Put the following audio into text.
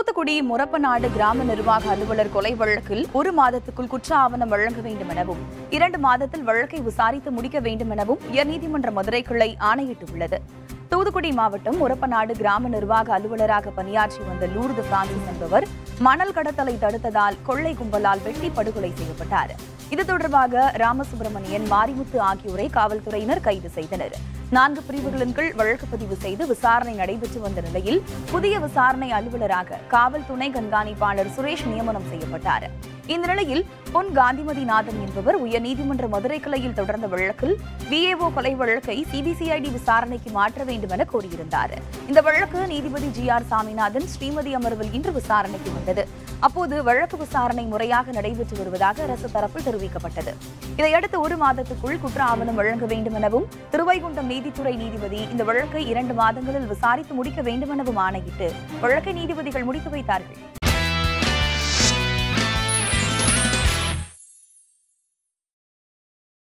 தூத்துக்குடி முரப்பநாடு கிராம நிர்வாக அலுவலர் கொலை வழக்கில் ஒரு மாதத்துக்குள் குற்ற ஆவணம் வழங்க வேண்டும் எனவும் இரண்டு மாதத்தில் வழக்கை விசாரித்து முடிக்க வேண்டும் எனவும் உயர்நீதிமன்ற மதுரை கிளை ஆணையிட்டுள்ளது தூத்துக்குடி மாவட்டம் முரப்பநாடு கிராம நிர்வாக அலுவலராக பணியாற்றி வந்த லூர்து பிரான்சிஸ் என்பவர் மணல் கடத்தலை தடுத்ததால் கொள்ளை கும்பலால் வெட்டி படுகொலை செய்யப்பட்டார் இது தொடர்பாக ராமசுப்பிரமணியன் மாரிமுத்து ஆகியோரை காவல்துறையினர் கைது செய்தனர் நான்கு பிரிவுகளின் கீழ் வழக்கு பதிவு செய்து விசாரணை நடைபெற்று வந்த நிலையில் புதிய விசாரணை அலுவலராக காவல் துணை கண்காணிப்பாளர் சுரேஷ் நியமனம் செய்யப்பட்டார் இந்த நிலையில் பொன் காந்திமதிநாதன் என்பவர் உயர்நீதிமன்ற மதுரை கிளையில் தொடர்ந்த வழக்கில் விஏஓ கொலை வழக்கை சிபிசிஐடி விசாரணைக்கு மாற்ற வேண்டும் என கோரியிருந்தார் இந்த வழக்கு நீதிபதி ஜி ஆர் சாமிநாதன் ஸ்ரீமதி அமர்வில் இன்று விசாரணைக்கு வந்தது அப்போது வழக்கு விசாரணை முறையாக நடைபெற்று வருவதாக அரசு தரப்பில் தெரிவிக்கப்பட்டது இதையடுத்து ஒரு மாதத்துக்குள் குற்ற ஆவணம் வழங்க வேண்டும் எனவும் திருவைகுண்டம் நீதித்துறை நீதிபதி இந்த வழக்கை இரண்டு மாதங்களில் விசாரித்து முடிக்க வேண்டும் எனவும் ஆணையிட்டு வழக்கை நீதிபதிகள் முடித்து வைத்தார்கள்